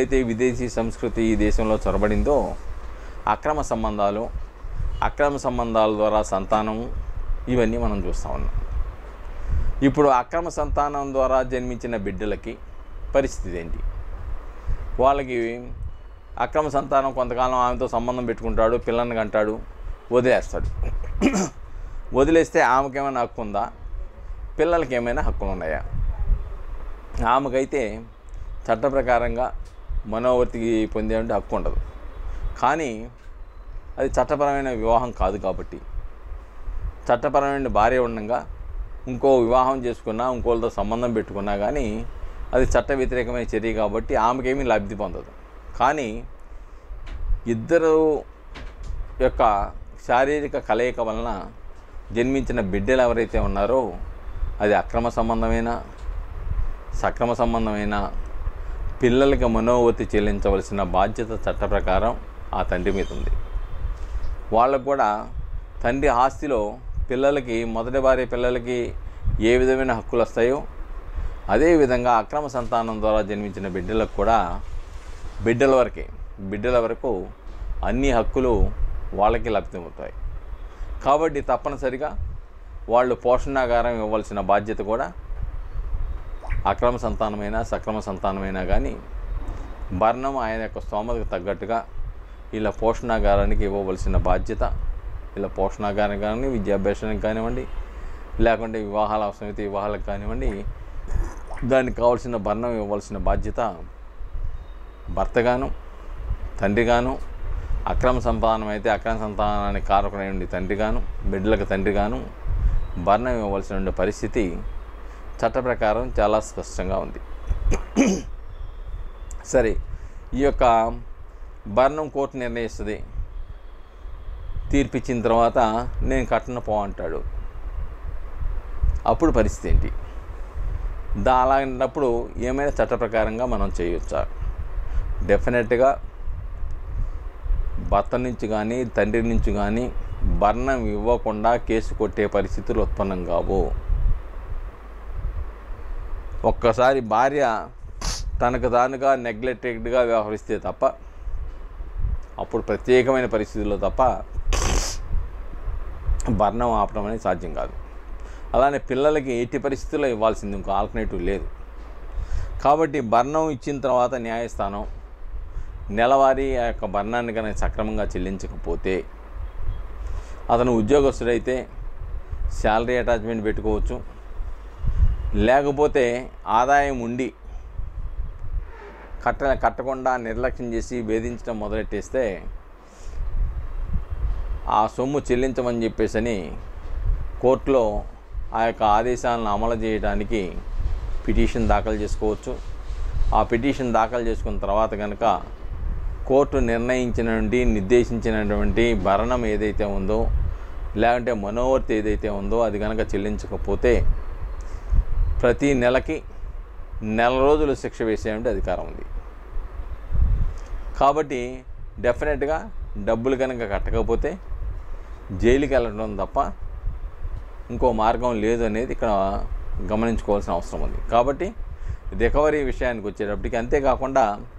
ఎప్పుడైతే విదేశీ సంస్కృతి ఈ దేశంలో చొరబడిందో అక్రమ సంబంధాలు అక్రమ సంబంధాల ద్వారా సంతానం ఇవన్నీ మనం చూస్తూ ఉన్నాం ఇప్పుడు అక్రమ సంతానం ద్వారా జన్మించిన బిడ్డలకి పరిస్థితి ఏంటి వాళ్ళకి అక్రమ సంతానం కొంతకాలం ఆమెతో సంబంధం పెట్టుకుంటాడు పిల్లని కంటాడు వదిలేస్తాడు వదిలేస్తే ఆమెకేమైనా హక్కు ఉందా పిల్లలకి ఏమైనా హక్కులు ఉన్నాయా ఆమెకైతే చట్ట ప్రకారంగా మనోవర్తికి పొందేంటే హక్కు ఉండదు కానీ అది చట్టపరమైన వివాహం కాదు కాబట్టి చట్టపరమైన భార్య ఉండగా ఇంకో వివాహం చేసుకున్నా ఇంకోళ్ళతో సంబంధం పెట్టుకున్నా కానీ అది చట్ట వ్యతిరేకమైన చర్య కాబట్టి ఆమెకేమీ లబ్ధి పొందదు కానీ ఇద్దరు యొక్క శారీరక కలయిక వలన జన్మించిన బిడ్డలు ఎవరైతే ఉన్నారో అది అక్రమ సంబంధమైన సక్రమ సంబంధమైన పిల్లలకి మనోవతి చెల్లించవలసిన బాధ్యత చట్ట ప్రకారం ఆ తండ్రి మీద ఉంది వాళ్ళకు కూడా తండ్రి ఆస్తిలో పిల్లలకి మొదటి భార్య పిల్లలకి ఏ విధమైన హక్కులు వస్తాయో అదేవిధంగా అక్రమ సంతానం ద్వారా జన్మించిన బిడ్డలకు కూడా బిడ్డల వరకే బిడ్డల వరకు అన్ని హక్కులు వాళ్ళకి లభ్యమవుతాయి కాబట్టి తప్పనిసరిగా వాళ్ళు పోషణాగారం ఇవ్వాల్సిన బాధ్యత కూడా అక్రమ సంతానమైనా సక్రమ సంతానమైనా కానీ భరణం ఆయన యొక్క స్తోమతకు తగ్గట్టుగా ఇలా పోషణాగారానికి ఇవ్వవలసిన బాధ్యత ఇలా పోషణాగారం కానీ విద్యాభ్యాసానికి కానివ్వండి లేకుంటే వివాహాల అవసరమైతే వివాహాలకు కానివ్వండి దానికి కావాల్సిన భరణం ఇవ్వవలసిన బాధ్యత భర్తగాను తండ్రిగాను అక్రమ సంతానం అయితే అక్రమ సంతానానికి కారకుడైన తండ్రిగాను బిడ్డలకు తండ్రిగాను భరణం ఇవ్వవలసిన పరిస్థితి చట్ట ప్రకారం చాలా స్పష్టంగా ఉంది సరే ఈ యొక్క భరణం కోర్టు నిర్ణయిస్తుంది తీర్పిచ్చిన తర్వాత నేను కట్టన పో అంటాడు అప్పుడు పరిస్థితి ఏంటి దా అలాంటప్పుడు ఏమైనా చట్ట ప్రకారంగా మనం చేయొచ్చా డెఫినెట్గా భర్త నుంచి కానీ తండ్రి నుంచి కానీ భరణం ఇవ్వకుండా కేసు కొట్టే పరిస్థితులు ఉత్పన్నం కావు ఒక్కసారి భార్య తనకు తానుగా నెగ్లెక్టెడ్గా వ్యవహరిస్తే తప్ప అప్పుడు ప్రత్యేకమైన పరిస్థితుల్లో తప్ప భరణం ఆపడం అనేది సాధ్యం కాదు అలానే పిల్లలకి ఎట్టి పరిస్థితుల్లో ఇవ్వాల్సింది ఇంకో ఆల్టర్నేటివ్ లేదు కాబట్టి భరణం ఇచ్చిన తర్వాత న్యాయస్థానం నెలవారీ ఆ యొక్క భరణాన్ని కనుక సక్రమంగా చెల్లించకపోతే అతను ఉద్యోగస్తుడైతే శాలరీ అటాచ్మెంట్ పెట్టుకోవచ్చు లేకపోతే ఆదాయం ఉండి కట్ట కట్టకుండా నిర్లక్ష్యం చేసి వేధించడం మొదలెట్టేస్తే ఆ సొమ్ము చెల్లించమని చెప్పేసి అని కోర్టులో ఆ యొక్క ఆదేశాలను అమలు చేయడానికి పిటిషన్ దాఖలు చేసుకోవచ్చు ఆ పిటిషన్ దాఖలు చేసుకున్న తర్వాత కనుక కోర్టు నిర్ణయించినటువంటి నిర్దేశించినటువంటి భరణం ఏదైతే ఉందో లేదంటే మనోవర్తి ఏదైతే ఉందో అది కనుక చెల్లించకపోతే ప్రతి నెలకి నెల రోజులు శిక్ష వేసేటువంటి అధికారం ఉంది కాబట్టి డెఫినెట్గా డబ్బులు కనుక కట్టకపోతే జైలుకి వెళ్ళడం తప్ప ఇంకో మార్గం లేదు అనేది ఇక్కడ గమనించుకోవాల్సిన అవసరం ఉంది కాబట్టి రికవరీ విషయానికి వచ్చేటప్పటికి అంతేకాకుండా